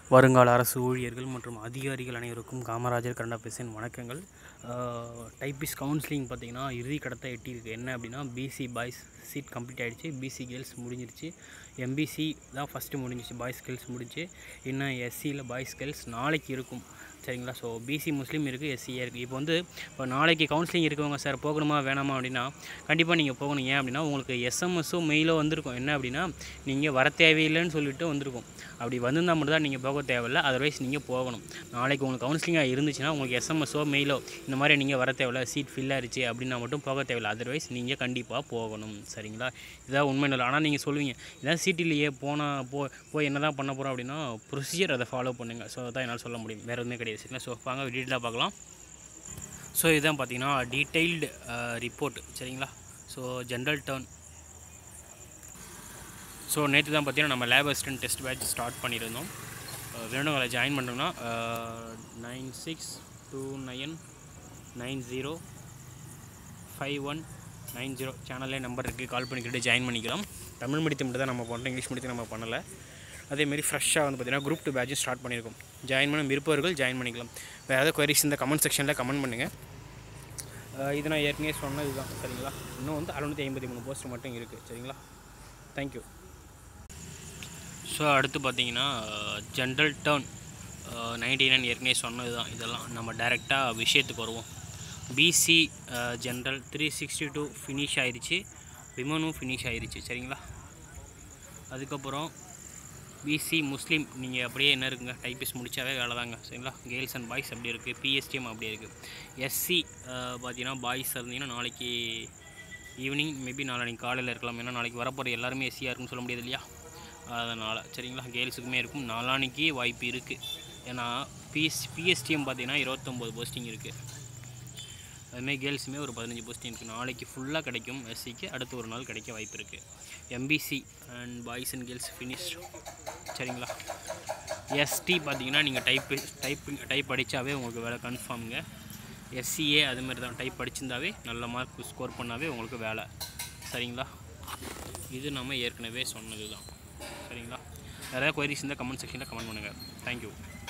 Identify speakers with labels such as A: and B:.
A: வருங்கால அரசு ஊழியர்கள் மற்றும் அதிகாரிகள் அனைவருக்கும் காமராஜர் கரண்டா பேசின் வணக்கங்கள் டைப்பிஸ் கவுன்சிலிங் பார்த்தீங்கன்னா இறுதி கடத்தை எட்டியிருக்கு என்ன அப்படின்னா பிசி பாய்ஸ் சீட் கம்ப்ளீட் ஆகிடுச்சு பிசி கேர்ள்ஸ் முடிஞ்சிருச்சு எம்பிசி தான் ஃபஸ்ட்டு முடிஞ்சிச்சு பாய்ஸ் கேர்ள்ஸ் முடிஞ்சு இன்னும் எஸ்சியில் பாய்ஸ் கேர்ள்ஸ் நாளைக்கு இருக்கும் சரிங்களா ஸோ பிசி முஸ்லீம் இருக்குது எஸ்சிஏ இருக்குது இப்போ வந்து இப்போ நாளைக்கு கவுன்சிலிங் இருக்கவங்க சார் போகணுமா வேணாமா அப்படின்னா கண்டிப்பாக நீங்கள் போகணும் ஏன் அப்படின்னா உங்களுக்கு எஸ்எம்எஸோ மெயிலோ வந்திருக்கும் என்ன அப்படின்னா நீங்கள் வர தேவையில்லைன்னு சொல்லிட்டு வந்திருக்கும் அப்படி வந்திருந்தால் மட்டும் தான் நீங்கள் போக தேவையில்ல அதர்வைஸ் நீங்கள் போகணும் நாளைக்கு உங்களுக்கு கவுன்சிலிங்காக இருந்துச்சுன்னா உங்களுக்கு எஸ்எம்எஸோ மெயிலோ இந்த மாதிரி நீங்கள் வர தேவையில்ல சீட் ஃபில் ஆயிடுச்சு அப்படின்னா மட்டும் போக தேவையில்ல அதர்வைஸ் நீங்கள் கண்டிப்பாக போகணும் சரிங்களா இதான் உண்மை இல்லை ஆனால் நீங்கள் சொல்லுவீங்க இதான் சீட் இல்லையே போனால் போ போய் என்ன தான் பண்ண போகிறோம் அப்படின்னா ப்ரொசீஜர் அதை ஃபாலோ பண்ணுங்கள் ஸோ அதான் என்னால் சொல்ல முடியும் வேறு எதுவுமே கிடையாது சரிங்களா ஸோ வாங்க டீட்டெயிலாக பார்க்கலாம் ஸோ இதுதான் பார்த்தீங்கன்னா டீட்டெயில்டு ரிப்போர்ட் சரிங்களா ஸோ ஜென்ரல் டர்ன் ஸோ நேற்று தான் பார்த்தீங்கன்னா நம்ம lab assistant test batch start பண்ணியிருந்தோம் அஹ் வேணுங்களை ஜாயின் பண்ணோம்னா nine six two nine nine zero five one nine zero சேனல்லே நம்பர் இருக்குது கால் பண்ணிக்கிட்டு ஜாயின் பண்ணிக்கலாம் தமிழ் மீடியத்தை மட்டும் தான் நம்ம பண்ணுறோம் இங்கிலீஷ் மீடியத்தை நம்ம பண்ணலை அதேமாரி ஃப்ரெஷ்ஷாக வந்து பார்த்திங்கன்னா குரூப் டூ பேட்சும் ஸ்டார்ட் பண்ணியிருக்கோம் ஜாயின் பண்ண விருப்பவர்கள் ஜாயின் பண்ணிக்கலாம் வேறு ஏதாவது queries இந்த கமெண்ட் செக்ஷனில் கமெண்ட் பண்ணுங்கள் அஹ் இது நான் ஏற்கனவே சொன்னது தான் சரிங்களா இன்னும் வந்து அறுநூற்றி ஐம்பத்தி மூணு போஸ்ட் மட்டும் இருக்குது சரிங்களா தேங்க்யூ ஸோ அடுத்து பார்த்தீங்கன்னா ஜென்ரல் டர்ன் நைன்டி நைன் ஏற்கனவே சொன்னது தான் இதெல்லாம் நம்ம டைரெக்டாக விஷயத்துக்கு வருவோம் BC general three sixty two finish ஆயிடுச்சு விமனும் ஃபினிஷ் ஆயிடுச்சு சரிங்களா அதுக்கப்புறம் பிசி முஸ்லீம் நீங்கள் அப்படியே என்ன இருக்குங்க டைப்பிஸ் முடிச்சாவே வேலை தாங்க சரிங்களா கேர்ள்ஸ் அண்ட் பாய்ஸ் அப்படி இருக்குது பிஎஸ்டிஎம் அப்படி இருக்குது எஸ்சி பார்த்தீங்கன்னா பாய்ஸ் இருந்தீங்கன்னா நாளைக்கு ஈவினிங் மேபி நாளைக்கு காலையில் இருக்கலாம் ஏன்னா நாளைக்கு வரப்போகிற எல்லாருமே எஸ்சியாக இருக்குன்னு சொல்ல முடியாது இல்லையா அதனால் சரிங்களா கேர்ள்ஸுக்குமே இருக்கும் நாளானிக்கு வாய்ப்பு இருக்குது ஏன்னா பிஎஸ் பிஎஸ்டிஎம் பார்த்தீங்கன்னா இருபத்தொம்போது போஸ்டிங் இருக்குது அதுமாதிரி கேர்ள்ஸுமே ஒரு பதினஞ்சு போஸ்டிங் இருக்குது நாளைக்கு ஃபுல்லாக கிடைக்கும் எஸ்சிக்கு அடுத்து ஒரு நாள் கிடைக்க வாய்ப்பு இருக்குது MBC and boys and girls finish சரிங்களா எஸ்டி பார்த்தீங்கன்னா நீங்கள் டைப்பு டைப்பிங் டைப் படித்தாவே உங்களுக்கு வேலை கன்ஃபார்முங்க எஸ்சிஏ அதுமாதிரி தான் டைப் படிச்சிருந்தாவே நல்ல மார்க் ஸ்கோர் பண்ணாவே உங்களுக்கு வேலை சரிங்களா இது நம்ம ஏற்கனவே சொன்னது தான் சரிங்களா வேறு ஏதாவது கொயரிஸ் இருந்தால் கமெண்ட் செக்ஷனில் கமெண்ட் பண்ணுங்கள் தேங்க்யூ